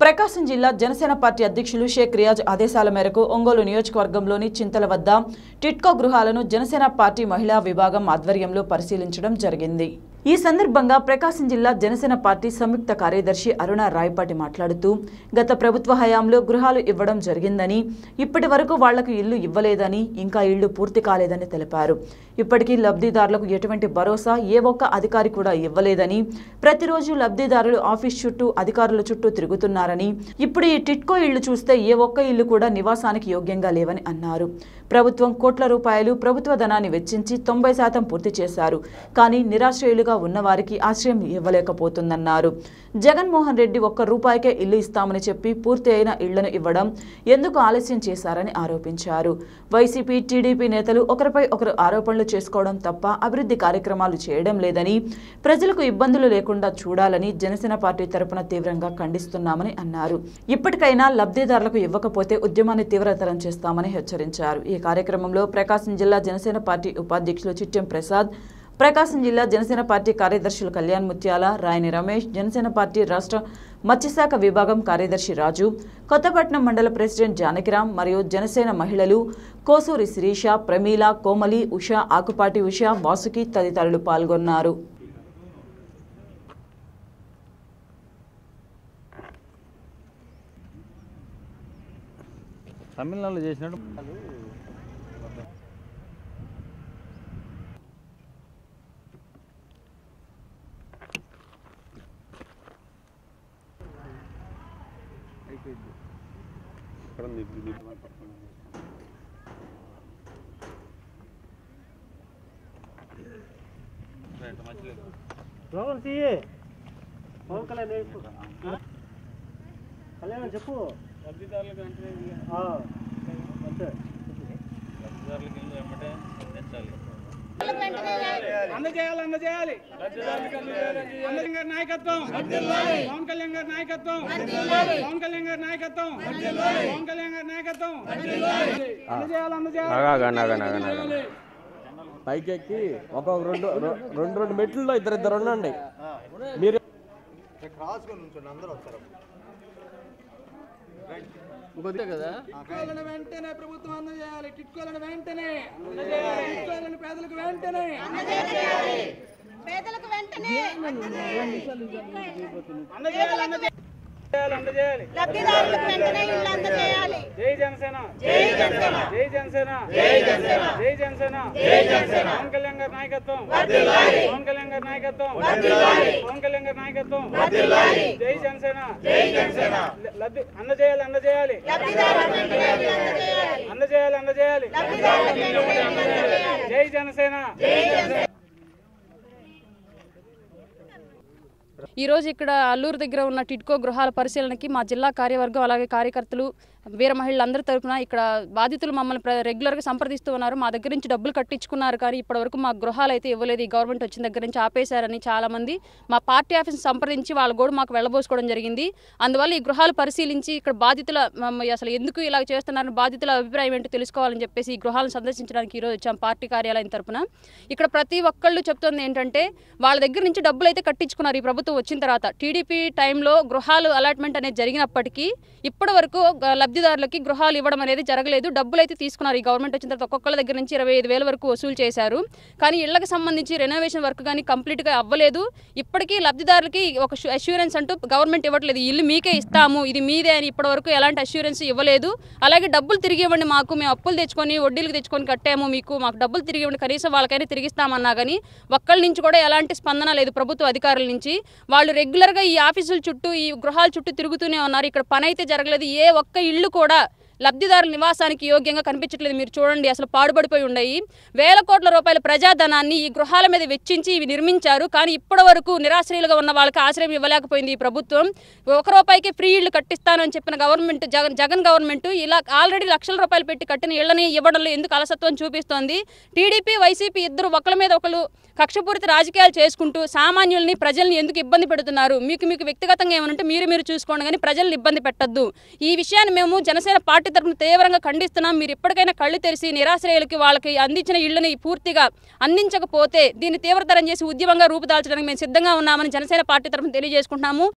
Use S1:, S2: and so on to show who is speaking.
S1: ప్రకాశం జిల్లా జనసేన పార్టీ అధ్యక్షులు షేక్ రియాజ్ ఆదేశాల మేరకు ఒంగోలు నియోజకవర్గంలోని చింతల వద్ద టిట్కో గృహాలను జనసేన పార్టీ మహిళా విభాగం ఆధ్వర్యంలో పరిశీలించడం జరిగింది ఈ సందర్భంగా ప్రకాశం జిల్లా జనసేన పార్టీ సంయుక్త కార్యదర్శి అరుణ రాయపాటి మాట్లాడుతూ గత ప్రభుత్వ హయాంలో గృహాలు ఇవ్వడం జరిగిందని ఇప్పటి వరకు వాళ్లకు ఇల్లు ఇవ్వలేదని ఇంకా ఇళ్లు పూర్తి కాలేదని తెలిపారు ఇప్పటికీ లబ్ధిదారులకు ఎటువంటి భరోసా ఏ ఒక్క అధికారి కూడా ఇవ్వలేదని ప్రతిరోజు లబ్ధిదారులు ఆఫీస్ చుట్టూ అధికారుల చుట్టూ తిరుగుతున్నారని ఇప్పుడు ఈ టిట్కో ఇళ్లు చూస్తే ఏ ఒక్క ఇల్లు కూడా నివాసానికి యోగ్యంగా లేవని అన్నారు ప్రభుత్వం కోట్ల రూపాయలు ప్రభుత్వ ధనాన్ని వెచ్చించి తొంభై శాతం పూర్తి చేశారు కానీ నిరాశ్రయులుగా ఉన్నవారికి ఆశ్రయం ఇవ్వలేకపోతుందన్నారు జగన్మోహన్ రెడ్డి ఒక్క రూపాయికే ఇల్లు ఇస్తామని చెప్పి పూర్తి అయిన ఇళ్లను ఇవ్వడం ఎందుకు ఆలస్యం చేశారని ఆరోపించారు వైసీపీ టీడీపీ నేతలు ఒకరిపై ఒకరు ఆరోపణలు చేసుకోవడం తప్ప అభివృద్ధి కార్యక్రమాలు చేయడం లేదని ప్రజలకు ఇబ్బందులు లేకుండా చూడాలని జనసేన పార్టీ తరపున తీవ్రంగా ఖండిస్తున్నామని అన్నారు ఇప్పటికైనా లబ్ధిదారులకు ఇవ్వకపోతే ఉద్యమాన్ని తీవ్రతరం చేస్తామని హెచ్చరించారు ఈ కార్యక్రమంలో ప్రకాశం జిల్లా జనసేన పార్టీ ఉపాధ్యక్షులు చిట్టెం ప్రసాద్ ప్రకాశం జిల్లా జనసేన పార్టీ కార్యదర్శులు కళ్యాణ్ ముత్యాల రాయని రమేష్ జనసేన పార్టీ రాష్ట్ర మత్స్యశాఖ విభాగం కార్యదర్శి రాజు కొత్తపట్నం మండల ప్రెసిడెంట్ జానకిరాం మరియు జనసేన మహిళలు కోసూరి శిరీష ప్రమీల కోమలి ఉష ఆకుపాటి ఉష వాసుకి తదితరులు పాల్గొన్నారు
S2: తమిళనాడులో చేసినట్టు
S3: రోగం తీయే పవన్ కళ్యాణ్ వైపు. కళ్యాణ్ చెప్పు ఆ, అంతే
S4: అందజేయాలి అందజేయాలి అందజేయాలి గారి నాయకత్వం పవన్ కళ్యాణ్ గారి నాయకత్వం పవన్ కళ్యాణ్ గారి నాయకత్వం పవన్ కళ్యాణ్ గారి నాయకత్వం అందజేయాలి అందజేయాలి
S5: పైకెక్కి ఒక్కొక్క రెండు రె- రెండు రెండు మెట్లలో ఇద్దరు ఇద్దరు ఉండండి మీరు
S4: టిట్కోలను వెంటనే ప్రభుత్వం అందజేయాలి టిట్కోలను వెంటనే అందజేయాలి టిట్కోలను పేదలకు వెంటనే
S6: పేదలకు వెంటనే
S4: అందజేయాలి అందజేయాలి అందజేయాలి
S6: లబ్ధిదారులకు వెంటనే ఇల్లు అందజేయాలి
S4: జై జనసేన జై జనసేన జై జనసేన జై జనసేన జై జనసేన జై జనసేన పవన్ కళ్యాణ్ గారి నాయకత్వం పవన్ కళ్యాణ్ గారి నాయకత్వం పవన్ కళ్యాణ్ గారి నాయకత్వం జై జనసేన జై జనసేన లబ్ధి అందజేయాలి అందజేయాలి
S6: లబ్ధిదారులకు వెంటనే ఇల్లు అందజేయాలి
S4: అందజేయాలి అందజేయాలి
S6: లబ్ధిదారులకు వెంటనే ఇల్లు అందజేయాలి
S4: జై జనసేన
S7: ఈ రోజు ఇక్కడ అల్లూరు దగ్గర ఉన్న టిడ్కో గృహాల పరిశీలనకి మా జిల్లా కార్యవర్గం అలాగే కార్యకర్తలు వీర మహిళలందరి తరపున ఇక్కడ బాధితులు మమ్మల్ని ప్ర- రెగ్యులర్గా సంప్రదిస్తూ ఉన్నారు మా దగ్గర నుంచి డబ్బులు కట్టించుకున్నారు కానీ ఇప్పటివరకు మా గృహాలు అయితే ఇవ్వలేదు ఈ గవర్నమెంట్ వచ్చిన దగ్గర నుంచి ఆపేశారని చాలామంది మా పార్టీ ఆఫీస్ సంప్రదించి వాళ్ళు కూడా మాకు వెళ్ళబోసుకోవడం జరిగింది అందువల్ల ఈ గృహాలు పరిశీలించి ఇక్కడ బాధితుల మ- అసలు ఎందుకు ఇలా చేస్తున్నారని బాధితుల అభిప్రాయం ఏంటో తెలుసుకోవాలని చెప్పేసి ఈ గృహాలను సందర్శించడానికి ఈరోజు వచ్చాం పార్టీ కార్యాలయం తరపున ఇక్కడ ప్రతి ఒక్కళ్ళు చెప్తుంది ఏంటంటే వాళ్ళ దగ్గర నుంచి డబ్బులు అయితే కట్టించుకున్నారు ఈ ప్రభుత్వం వచ్చిన తర్వాత టీడీపీ టైంలో గృహాలు అలాట్మెంట్ అనేది జరిగినప్పటికీ ఇప్పటి వరకు గ- లబ్ధిదారులకి గృహాలు ఇవ్వడం అనేది జరగలేదు డబ్బులు అయితే తీసుకున్నారు ఈ గవర్నమెంట్ వచ్చిన తర్వాత ఒక్కొక్కళ్ళ దగ్గర నుంచి ఇరవై ఐదు వేల వరకు వసూలు చేశారు కానీ ఇళ్లకు సంబంధించి రెనోవేషన్ వర్క్ కానీ కంప్లీట్గా అవ్వలేదు ఇప్పటికీ లబ్ధిదారులకి ఒక అష్యూరెన్స్ అంటూ గవర్నమెంట్ ఇవ్వట్లేదు ఈ ఇల్లు మీకే ఇస్తాము ఇది మీదే అని ఇప్పటి వరకు ఎలాంటి అష్యూరెన్స్ ఇవ్వలేదు అలాగే డబ్బులు తిరిగి ఇవ్వండి మాకు మేము అప్పులు తెచ్చుకొని వడ్డీలకు తెచ్చుకొని కట్టాము మీకు మాకు డబ్బులు తిరిగి ఇవ్వండి కనీసం వాళ్ళకైనా తిరిగిస్తామన్నా కానీ ఒక్కళ్ళ నుంచి కూడా ఎలాంటి స్పందన లేదు ప్రభుత్వ అధికారుల నుంచి వాళ్ళు రెగ్యులర్గా ఈ ఆఫీసుల చుట్టూ ఈ గృహాల చుట్టూ తిరుగుతూనే ఉన్నారు ఇక్కడ పని అయితే జరగలేదు ఏ ఒక్క ఇల్లు కూడా లబ్ధిదారుల నివాసానికి యోగ్యంగా కనిపించట్లేదు మీరు చూడండి అసలు పాడుపడిపోయి ఉన్నాయి వేల కోట్ల రూపాయల ప్రజాధనాన్ని ఈ గృహాల మీద వెచ్చించి ఇవి నిర్మించారు కానీ ఇప్పటి వరకు నిరాశ్రయులుగా ఉన్న వాళ్ళకి ఆశ్రయం ఇవ్వలేకపోయింది ఈ ప్రభుత్వం ఒక రూపాయికి ఫ్రీ ఇళ్ళు కట్టిస్తాను అని చెప్పిన గవర్నమెంట్ జగన్ జగన్ గవర్నమెంట్ ఇలా ఆల్రెడీ లక్షల రూపాయలు పెట్టి కట్టిన ఇళ్లని ఇవ్వడంలో ఎందుకు అలసత్వం చూపిస్తోంది టీడీపీ వైసీపీ ఇద్దరు ఒకళ్ళ మీద ఒకరు కక్షపూరిత రాజకీయాలు చేసుకుంటూ సామాన్యుల్ని ప్రజల్ని ఎందుకు ఇబ్బంది పెడుతున్నారు మీకు మీకు వ్యక్తిగతంగా ఏమనంటే మీరు మీరు చూసుకోండి కానీ ప్రజల్ని ఇబ్బంది పెట్టద్దు ఈ విషయాన్ని మేము జనసేన పార్టీ తరఫున తీవ్రంగా ఖండిస్తున్నాం మీరు ఇప్పటికైనా కళ్ళు తెరిచి నిరాశ్రయులకి వాళ్ళకి అందించిన ఇళ్లని పూర్తిగా అందించకపోతే దీన్ని తీవ్రతరం చేసి ఉద్యమంగా రూపుదాల్చడానికి మేము సిద్ధంగా ఉన్నామని జనసేన పార్టీ తరఫున తెలియజేసుకుంటున్నాము